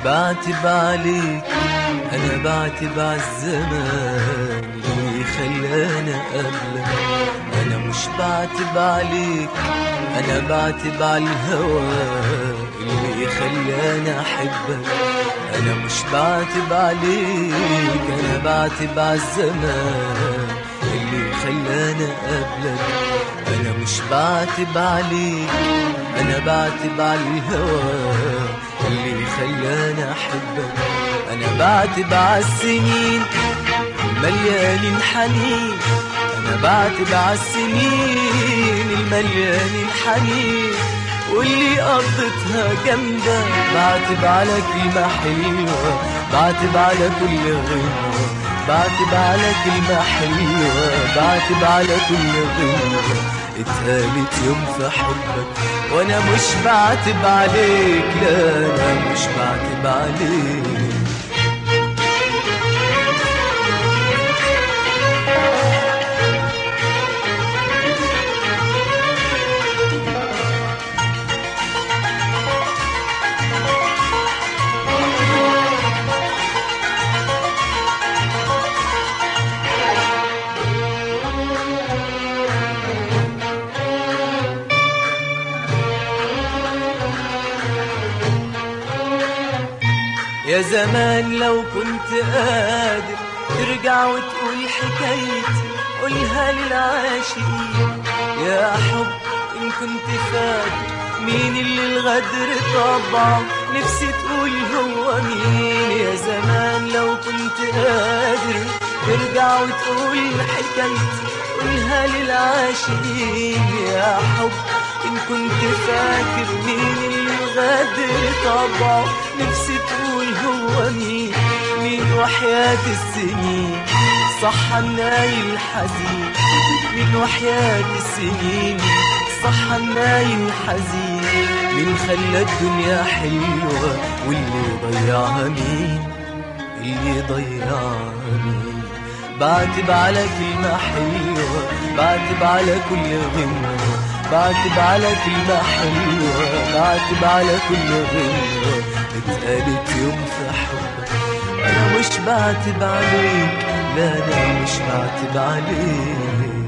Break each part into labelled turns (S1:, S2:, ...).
S1: بعتب عليك انا بعتب عالزمان اللي خلاني قبلك انا مش بعتب عليك انا بعتب عالهوى اللي خلاني احبك انا مش بعتب عليك انا بعتب عالزمان اللي خلاني قبلك انا مش بعتب عليك انا بعتب عالهوى اللي خلاني احبك انا بعتب عالسنين مليانين حنين انا بعتب عالسنين المليانين حنين واللي قضيتها جنبك بعتب على كلمة حلوة بعتب على كل غنوة بعتب على كلمة حلوة بعتب على كل غنوة اتقالت يوم في حبك وانا مش بعتب عليك لا انا مش بعتب عليك يا زمان لو كنت قادر ترجع وتقول حكايتي قولها للعاشقين يا حب إن كنت فاكر مين اللي الغدر طبعه نفسي تقول هو مين يا زمان لو كنت قادر ترجع وتقول حكايتي قولها للعاشقين يا حب إن كنت فاكر مين اللي الغدر طبعه نفسي تقول هو مين مين وحياة السنين صح النايل الحزين مين وحياة السنين صح النايل الحزين مين خلى الدنيا حلوة واللي ضيعها مين اللي ضيعها مين بعتب على كلمة حلوة بعتب على كل غنوة بعتب على كلمة حلوة بعتب على كل غنوة اتقالت يوم في حبك أنا مش بعتب عليك لا أنا مش بعتب عليك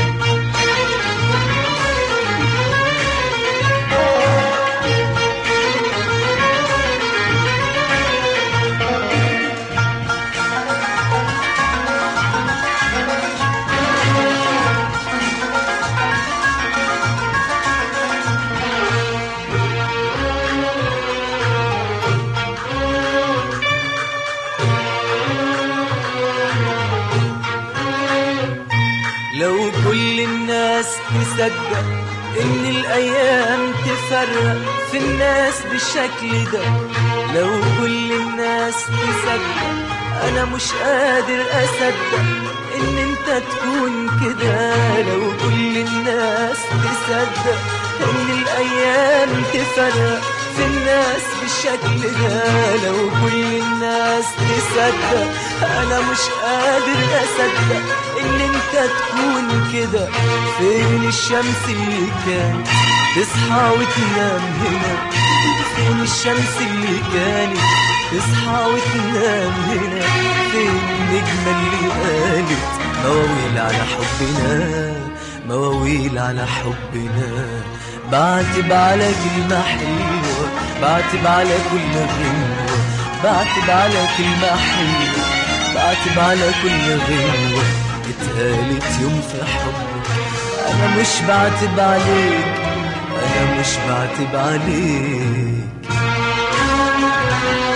S1: لو كل الناس تصدق ان الايام تفرق في الناس بالشكل ده لو كل الناس تصدق انا مش قادر اصدق ان انت تكون كده لو كل الناس تصدق ان الايام تفرق في الناس بالشكل ده لو كل الناس تصدق انا مش قادر اصدق ان انت تكون كده فين الشمس اللي كانت تصحى وتنام هنا فين الشمس اللي كانت تصحى وتنام هنا فين النجمة اللي قالت مواويل على حبنا مواويل على حبنا بعتب على كلمة حلوة بعتب على كل غنوة بعتب على كلمة حلوة بعتب على كل غنوة اتقالت يوم في حبك أنا مش بعتب عليك أنا مش بعتب عليك